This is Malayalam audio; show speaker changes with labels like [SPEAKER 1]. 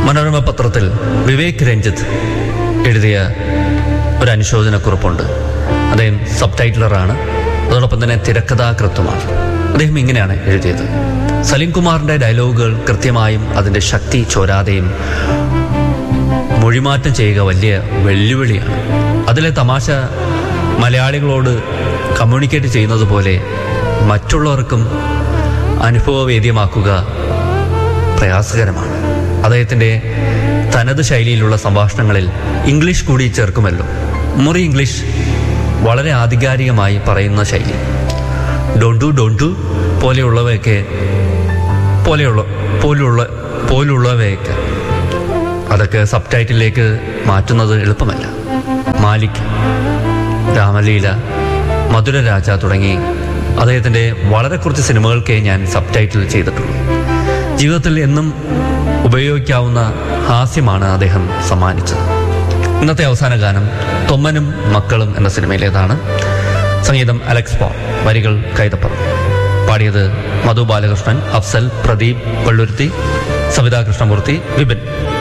[SPEAKER 1] മനോരമ പത്രത്തിൽ വിവേക് രഞ്ജിത്ത് എഴുതിയ ഒരു അനുശോചനക്കുറിപ്പുണ്ട് അദ്ദേഹം സബ് ടൈറ്റിലറാണ് അതോടൊപ്പം തന്നെ തിരക്കഥാകൃത്തുമാണ് അദ്ദേഹം ഇങ്ങനെയാണ് എഴുതിയത് സലീം കുമാറിന്റെ ഡയലോഗുകൾ കൃത്യമായും അതിന്റെ ശക്തി ചോരാതെയും മൊഴിമാറ്റം ചെയ്യുക വലിയ വെല്ലുവിളിയാണ് അതിലെ തമാശ മലയാളികളോട് കമ്മ്യൂണിക്കേറ്റ് ചെയ്യുന്നത് പോലെ മറ്റുള്ളവർക്കും അനുഭവവേദ്യമാക്കുക പ്രയാസകരമാണ് അദ്ദേഹത്തിൻ്റെ തനത് ശൈലിയിലുള്ള സംഭാഷണങ്ങളിൽ ഇംഗ്ലീഷ് കൂടി ചേർക്കുമല്ലോ മുറി ഇംഗ്ലീഷ് വളരെ ആധികാരികമായി പറയുന്ന ശൈലി ഡോണ്ടു ഡോണ്ടു പോലെയുള്ളവയൊക്കെ പോലെയുള്ള പോലുള്ള പോലുള്ളവയൊക്കെ അതൊക്കെ സബ് ടൈറ്റിലേക്ക് മാറ്റുന്നത് എളുപ്പമല്ല മാലിക് രാമലീല മധുരരാജ തുടങ്ങി അദ്ദേഹത്തിൻ്റെ വളരെ കുറച്ച് സിനിമകൾക്കേ ഞാൻ സബ് ടൈറ്റിൽ ചെയ്തിട്ടുള്ളൂ ജീവിതത്തിൽ എന്നും ഉപയോഗിക്കാവുന്ന ഹാസ്യമാണ് അദ്ദേഹം സമ്മാനിച്ചത് ഇന്നത്തെ അവസാന ഗാനം തൊമ്മനും മക്കളും എന്ന സിനിമയിലേതാണ് സംഗീതം അലക്സ് പോ വരികൾ കൈതപ്പുറം പാടിയത് മധു ബാലകൃഷ്ണൻ അഫ്സൽ പ്രദീപ് വെള്ളുരുത്തി സവിതാ കൃഷ്ണമൂർത്തി വിപിൻ